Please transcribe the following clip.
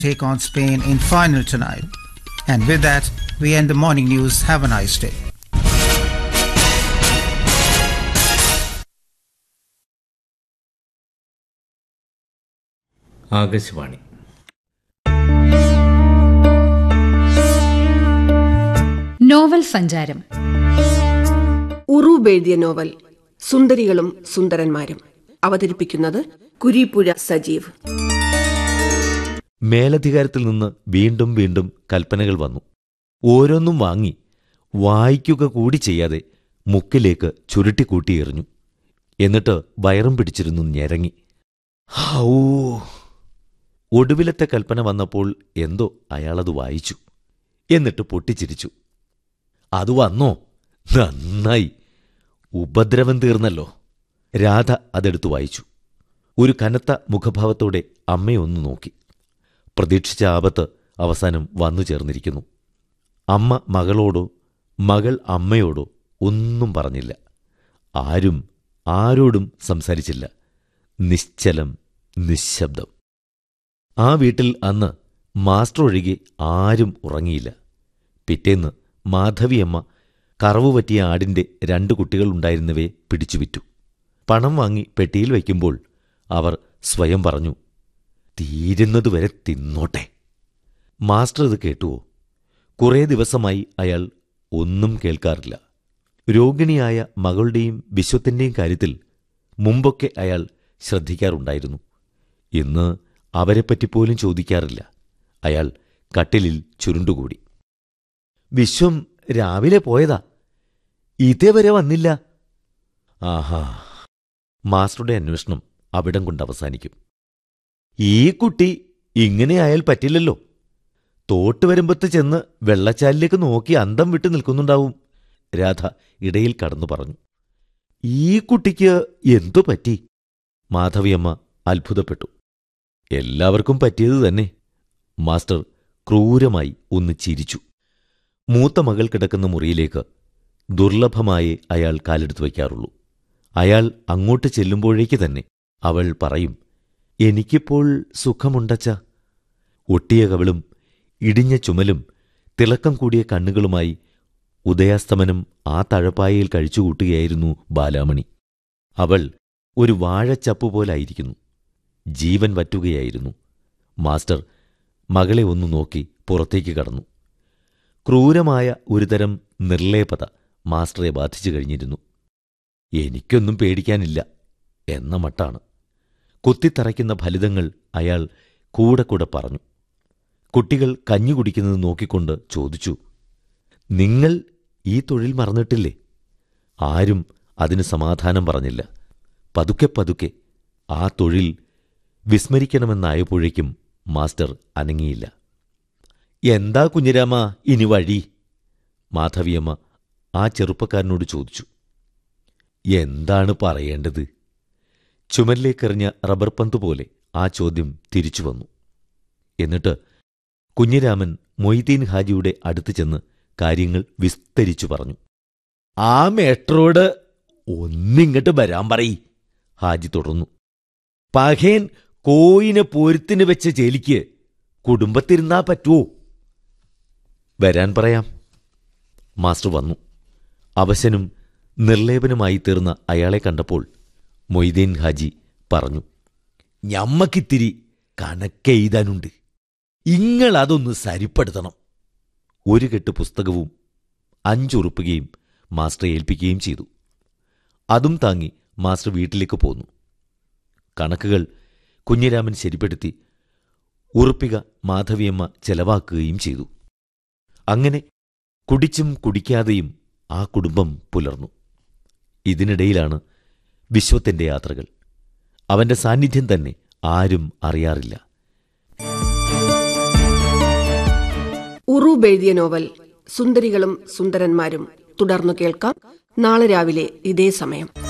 take on Spain in final tonight. And with that, we end the morning news. Have a nice day. Akashvani novel സഞ്ചാരം ഉറൂബ് എഴുതിയ novel സുന്ദരികളും സുന്ദരന്മാരും അവതരിപ്പിക്കുന്നത് കുരീപ്പുഴ സജീവ് മേലധികാരത്തിൽ നിന്ന് വീണ്ടും വീണ്ടും കൽപ്പനകൾ വന്നു ഓരോന്നും വാങ്ങി വായിക്കുക കൂടി ചെയ്യാതെ മുക്കിലേക്ക് ചുരുട്ടിക്കൂട്ടി എറിഞ്ഞു എന്നിട്ട് വയറും പിടിച്ചിരുന്നു ഞെരങ്ങി ഹൗ ഒടുവിലത്തെ കൽപ്പന വന്നപ്പോൾ എന്തോ അയാളത് വായിച്ചു എന്നിട്ട് പൊട്ടിച്ചിരിച്ചു അത് വന്നോ നന്നായി ഉപദ്രവം തീർന്നല്ലോ രാധ അതെടുത്തു വായിച്ചു ഒരു കനത്ത മുഖഭാവത്തോടെ അമ്മയെ ഒന്ന് നോക്കി പ്രതീക്ഷിച്ച ആപത്ത് അവസാനം വന്നു ചേർന്നിരിക്കുന്നു അമ്മ മകളോടോ മകൾ അമ്മയോടോ ഒന്നും പറഞ്ഞില്ല ആരും ആരോടും സംസാരിച്ചില്ല നിശ്ചലം നിശബ്ദം ആ വീട്ടിൽ അന്ന് മാസ്റ്റർ ഒഴികെ ആരും ഉറങ്ങിയില്ല പിറ്റേന്ന് മാധവിയമ്മ കറവു പറ്റിയ ആടിന്റെ രണ്ട് കുട്ടികളുണ്ടായിരുന്നവയെ പിടിച്ചുവിറ്റു പണം വാങ്ങി പെട്ടിയിൽ വയ്ക്കുമ്പോൾ അവർ സ്വയം പറഞ്ഞു തീരുന്നതുവരെ തിന്നോട്ടെ മാസ്റ്റർ ഇത് കേട്ടുവോ കുറേ ദിവസമായി അയാൾ ഒന്നും കേൾക്കാറില്ല രോഗിണിയായ മകളുടെയും വിശ്വത്തിന്റെയും കാര്യത്തിൽ മുമ്പൊക്കെ അയാൾ ശ്രദ്ധിക്കാറുണ്ടായിരുന്നു ഇന്ന് അവരെപ്പറ്റി പോലും ചോദിക്കാറില്ല അയാൾ കട്ടിലിൽ ചുരുണ്ടുകൂടി വിശ്വം രാവിലെ പോയതാ ഇതേവരെ വന്നില്ല ആഹാ മാസ്റ്ററുടെ അന്വേഷണം അവിടം കൊണ്ട് അവസാനിക്കും ഈ കുട്ടി ഇങ്ങനെ ആയാൽ പറ്റില്ലല്ലോ തോട്ട് വരുമ്പത്ത് ചെന്ന് വെള്ളച്ചാലിലേക്ക് നോക്കി അന്തം വിട്ട് നിൽക്കുന്നുണ്ടാവും രാധ ഇടയിൽ കടന്നു പറഞ്ഞു ഈ കുട്ടിക്ക് എന്തു പറ്റി മാധവിയമ്മ അത്ഭുതപ്പെട്ടു എല്ലാവർക്കും പറ്റിയത് തന്നെ മാസ്റ്റർ ക്രൂരമായി ഒന്ന് ചിരിച്ചു മൂത്ത മകൾ കിടക്കുന്ന മുറിയിലേക്ക് ദുർലഭമായേ അയാൾ കാലെടുത്തു വയ്ക്കാറുള്ളൂ അയാൾ അങ്ങോട്ട് ചെല്ലുമ്പോഴേക്ക് തന്നെ അവൾ പറയും എനിക്കിപ്പോൾ സുഖമുണ്ടച്ച ഒട്ടിയ കവിളും ഇടിഞ്ഞ ചുമലും തിളക്കം കൂടിയ കണ്ണുകളുമായി ഉദയാസ്തമനം ആ തഴപ്പായയിൽ കഴിച്ചുകൂട്ടുകയായിരുന്നു ബാലാമണി അവൾ ഒരു വാഴച്ചപ്പ് പോലായിരിക്കുന്നു ജീവൻ വറ്റുകയായിരുന്നു മാസ്റ്റർ മകളെ ഒന്നു നോക്കി പുറത്തേക്ക് കടന്നു ക്രൂരമായ ഒരുതരം നിർലേപത മാസ്റ്ററെ ബാധിച്ചു കഴിഞ്ഞിരുന്നു എനിക്കൊന്നും പേടിക്കാനില്ല എന്ന മട്ടാണ് കുത്തിത്തറയ്ക്കുന്ന ഫലിതങ്ങൾ അയാൾ കൂടെ കൂടെ പറഞ്ഞു കുട്ടികൾ കഞ്ഞി കുടിക്കുന്നത് നോക്കിക്കൊണ്ട് ചോദിച്ചു നിങ്ങൾ ഈ തൊഴിൽ മറന്നിട്ടില്ലേ ആരും അതിന് സമാധാനം പറഞ്ഞില്ല പതുക്കെ പതുക്കെ ആ തൊഴിൽ വിസ്മരിക്കണമെന്നായപ്പോഴേക്കും മാസ്റ്റർ അനങ്ങിയില്ല എന്താ കുഞ്ഞിരാമ ഇനി വഴി മാധവിയമ്മ ആ ചെറുപ്പക്കാരനോട് ചോദിച്ചു എന്താണ് പറയേണ്ടത് ചുമലിലേക്കെറിഞ്ഞ റബ്ബർ പന്ത് പോലെ ആ ചോദ്യം തിരിച്ചു വന്നു എന്നിട്ട് കുഞ്ഞിരാമൻ മൊയ്തീൻ ഹാജിയുടെ അടുത്ത് ചെന്ന് കാര്യങ്ങൾ വിസ്തരിച്ചു പറഞ്ഞു ആ മേട്രോട് ഒന്നിങ്ങട്ട് വരാൻ പറയി ഹാജി തുടർന്നു പഹേൻ കോയിനെ പൊരുത്തിന് വെച്ച ചേലിക്ക് കുടുംബത്തിരുന്നാ പറ്റുവോ വരാൻ പറയാം മാസ്റ്റർ വന്നു അവശനും നിർലേപനുമായി തീർന്ന അയാളെ കണ്ടപ്പോൾ മൊയ്തീൻ ഹാജി പറഞ്ഞു ഞമ്മക്കിത്തിരി കണക്കെയ്താനുണ്ട് ഇങ്ങളതൊന്ന് സരിപ്പെടുത്തണം ഒരു കെട്ട് പുസ്തകവും അഞ്ചുറുപ്പുകയും മാസ്റ്ററെ ഏൽപ്പിക്കുകയും ചെയ്തു അതും താങ്ങി മാസ്റ്റർ വീട്ടിലേക്ക് പോന്നു കണക്കുകൾ കുഞ്ഞിരാമൻ ശരിപ്പെടുത്തി ഉറുപ്പിക മാധവിയമ്മ ചെലവാക്കുകയും ചെയ്തു അങ്ങനെ കുടിച്ചും കുടിക്കാതെയും ആ കുടുംബം പുലർന്നു ഇതിനിടയിലാണ് വിശ്വത്തിന്റെ യാത്രകൾ അവന്റെ സാന്നിധ്യം തന്നെ ആരും അറിയാറില്ല ഉറൂബ് എഴുതിയ നോവൽ സുന്ദരികളും സുന്ദരന്മാരും തുടർന്നു കേൾക്കാം നാളെ രാവിലെ ഇതേ സമയം